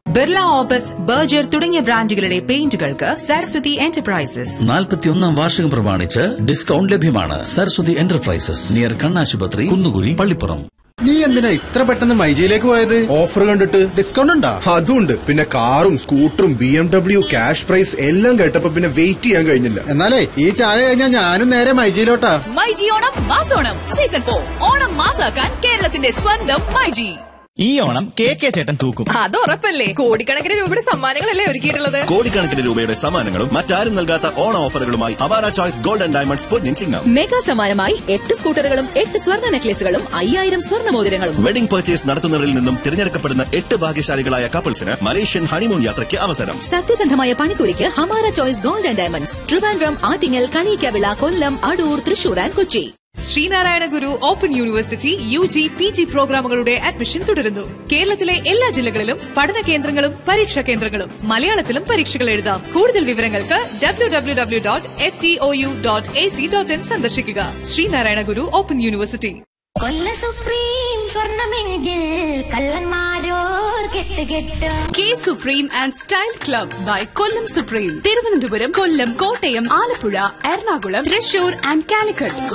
Birla opus Berger തുടങ്ങിയ ബ്രാൻഡുകളുടെ പെയിന്റുകൾക്ക് Saraswati enterprises നാൽപ്പത്തിയൊന്നാം വാർഷികം പ്രമാണിച്ച് ഡിസ്കൗണ്ട് ലഭ്യമാണ് സരസ്വതി എന്റർപ്രൈസസ് നിയർ കണ്ണാശുപത്രി കുന്നുകുഴി പള്ളിപ്പുറം നീ എന്തിനാ ഇത്ര പെട്ടെന്ന് മൈജിയിലേക്ക് പോയത് ഓഫർ കണ്ടിട്ട് ഡിസ്കൗണ്ട് ഉണ്ടോ അതുണ്ട് പിന്നെ കാറും സ്കൂട്ടറും B M W cash prize എല്ലാം കേട്ടപ്പോ പിന്നെ വെയിറ്റ് ചെയ്യാൻ കഴിഞ്ഞില്ല എന്നാലേ ഈ ചായ കഴിഞ്ഞാൽ ഞാനും നേരെ മൈജിയിലോട്ടാ മൈജി ഓണം മാസോണം സീസൺ ഫോർ ഓണം മാസാക്കാൻ കേരളത്തിന്റെ സ്വന്തം മൈജി ഈ ഓണം കെ കെ ചേട്ടൻ തൂക്കും അത് ഉറപ്പല്ലേ കോടിക്കണക്കിന് രൂപയുടെ സമ്മാനങ്ങളല്ലേ ഒരുക്കിയിട്ടുള്ളത് കോടിക്കണക്കിന് രൂപയുടെ സമ്മാനങ്ങളും മറ്റാരും നൽകാത്ത ഓണ ഓഫറുകളുമായി അവാര ചോയ്സ് ഗോൾഡ് ആൻഡ് ഡയമണ്ട്സ് പൊന്നിൻ ചിങ്ങം മെഗാ സമ്മാനമായി എട്ട് സ്കൂട്ടറുകളും എട്ട് സ്വർണ്ണ നെക്ലേസുകളും അയ്യായിരം സ്വർണ്ണ മോതിരങ്ങളും വെഡിംഗ് പർച്ചേസ് നടത്തുന്നവരിൽ നിന്നും തിരഞ്ഞെടുക്കപ്പെടുന്ന എട്ട് ഭാഗ്യശാലികളായ കപ്പിൾസിന് മലേഷ്യൻ ഹണിമൂൺ യാത്രയ്ക്ക് അവസരം സത്യസന്ധമായ പണിക്കൂലിക്ക് Hamara choice gold and diamonds Trivandrum Attingal Kaniyikkavila Kollam Adoor Thrissur and Kochi Sreenarayana Guru open university U G P G പ്രോഗ്രാമുകളുടെ അഡ്മിഷൻ തുടരുന്നു കേരളത്തിലെ എല്ലാ ജില്ലകളിലും പഠന കേന്ദ്രങ്ങളും പരീക്ഷാ കേന്ദ്രങ്ങളും മലയാളത്തിലും പരീക്ഷകൾ എഴുതാം കൂടുതൽ വിവരങ്ങൾക്ക് W W W dot S T O U dot A C dot in സന്ദർശിക്കുക ശ്രീനാരായണ ഗുരു ഓപ്പൺ യൂണിവേഴ്സിറ്റി കൊല്ല സുപ്രീം സ്വർണമെങ്കിൽ കള്ളന്മാരോർ കെട്ട് കെട്ട് K supreme and style club by Kollam supreme Thiruvananthapuram Kollam Kottayam Alappuzha Ernakulam Thrissur and Calicut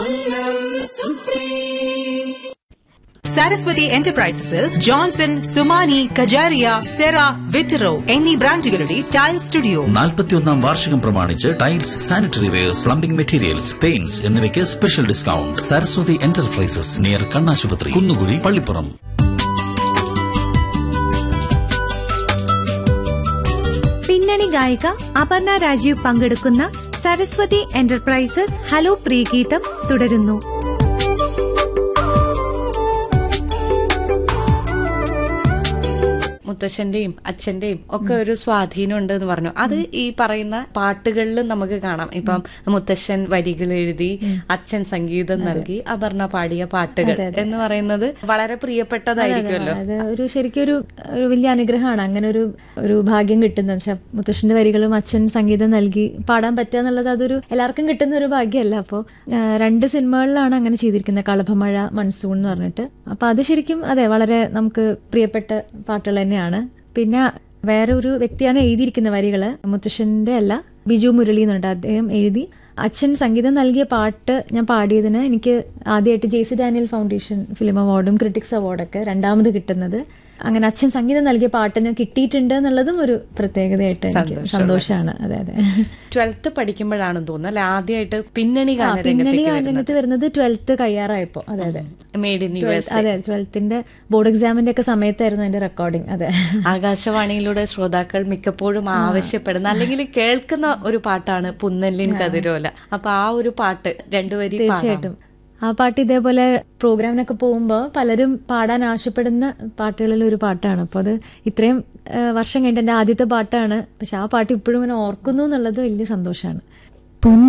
Saraswathi എന്റർപ്രൈസസിൽ ജോൺസൺ സുമാനി കജാരിയ സെറ വിറ്ററോ എന്നീ ബ്രാൻഡുകളുടെ ടൈൽ സ്റ്റുഡിയോ നാൽപ്പത്തിയൊന്നാം വാർഷികം പ്രമാണിച്ച് tiles sanitary wares plumbing materials paints എന്നിവയ്ക്ക് special discount Saraswathi enterprises near കണ്ണാശുപത്രി കുന്നുകുഴി പള്ളിപ്പുറം പിന്നണി ഗായിക അപർണ രാജീവ് പങ്കെടുക്കുന്ന സരസ്വതി എന്റർപ്രൈസസ് ഹലോ പ്രിയഗീതം തുടരുന്നു മുത്തശ്ശന്റെയും അച്ഛന്റെയും ഒക്കെ ഒരു സ്വാധീനം ഉണ്ട് എന്ന് പറഞ്ഞു അത് ഈ പറയുന്ന പാട്ടുകളിലും നമുക്ക് കാണാം ഇപ്പം മുത്തശ്ശൻ വരികൾ എഴുതി അച്ഛൻ സംഗീതം നൽകി അപർണ പാടിയ പാട്ടുകൾ എന്ന് പറയുന്നത് വളരെ പ്രിയപ്പെട്ടതായിരിക്കുമല്ലോ അത് ഒരു ശരിക്കും ഒരു ഒരു വലിയ അനുഗ്രഹമാണ് അങ്ങനെ ഒരു ഒരു ഭാഗ്യം കിട്ടുന്നത് വെച്ചാൽ മുത്തശ്ശന്റെ വരികളും അച്ഛൻ സംഗീതം നൽകി പാടാൻ പറ്റുക എന്നുള്ളത് അതൊരു എല്ലാവർക്കും കിട്ടുന്ന ഒരു ഭാഗ്യമല്ല അപ്പോൾ രണ്ട് സിനിമകളിലാണ് അങ്ങനെ ചെയ്തിരിക്കുന്നത് കളഭമഴ മൺസൂൺ എന്ന് പറഞ്ഞിട്ട് അപ്പോൾ അത് ശരിക്കും അതെ വളരെ നമുക്ക് പ്രിയപ്പെട്ട പാട്ടുകൾ തന്നെയാണ് പിന്നെ വേറെ ഒരു വ്യക്തിയാണ് എഴുതിയിരിക്കുന്ന വരികൾ മുത്തശ്ശന്റെ അല്ല ബിജു മുരളി എന്നുണ്ട് അദ്ദേഹം എഴുതി അച്ഛൻ സംഗീതം നൽകിയ പാട്ട് ഞാൻ പാടിയതിന് എനിക്ക് ആദ്യമായിട്ട് J C Daniel foundation film അവാർഡും ക്രിട്ടിക്സ് അവാർഡൊക്കെ രണ്ടാമത് കിട്ടുന്നത് അങ്ങനെ അച്ഛൻ സംഗീതം നൽകിയ പാട്ടിന് കിട്ടിയിട്ടുണ്ട് എന്നുള്ളതും ഒരു പ്രത്യേകതയായിട്ട് എനിക്ക് സന്തോഷമാണ് അതെ അതെ ട്വൽത്ത് പഠിക്കുമ്പോഴാണെന്ന് തോന്നുന്നു അല്ലെ ആദ്യമായിട്ട് പിന്നണി ആ, പിന്നണി ഗാനരംഗത്തേക്ക് വരുന്നത് രംഗത്ത് വരുന്നത് ട്വൽത്ത് കഴിയാറായപ്പോ അതെ അതെ മെയ്ഡ് ഇൻ യു എസ് അതെ ട്വൽത്തിന്റെ ബോർഡ് എക്സാമിന്റെ ഒക്കെ സമയത്തായിരുന്നു എന്റെ റെക്കോർഡിംഗ് അതെ ആകാശവാണിയിലൂടെ ശ്രോതാക്കൾ മിക്കപ്പോഴും ആവശ്യപ്പെടുന്ന അല്ലെങ്കിൽ കേൾക്കുന്ന ഒരു പാട്ടാണ് പുന്നല്ലിൻ കതിരോല അപ്പൊ ആ ഒരു പാട്ട് രണ്ടുവരി പാടാം. തീർച്ചയായിട്ടും ആ പാട്ട് ഇതേപോലെ പ്രോഗ്രാമിനൊക്കെ പോകുമ്പോൾ പലരും പാടാൻ ആവശ്യപ്പെടുന്ന പാട്ടുകളിൽ ഒരു പാട്ടാണ് അപ്പോൾ അത് ഇത്രയും ആ, വർഷം കഴിഞ്ഞിട്ട് എൻ്റെ ആദ്യത്തെ പാട്ടാണ് പക്ഷെ ആ പാട്ട് ഇപ്പോഴും ഇങ്ങനെ ഓർക്കുന്നു എന്നുള്ളത് വലിയ സന്തോഷമാണ്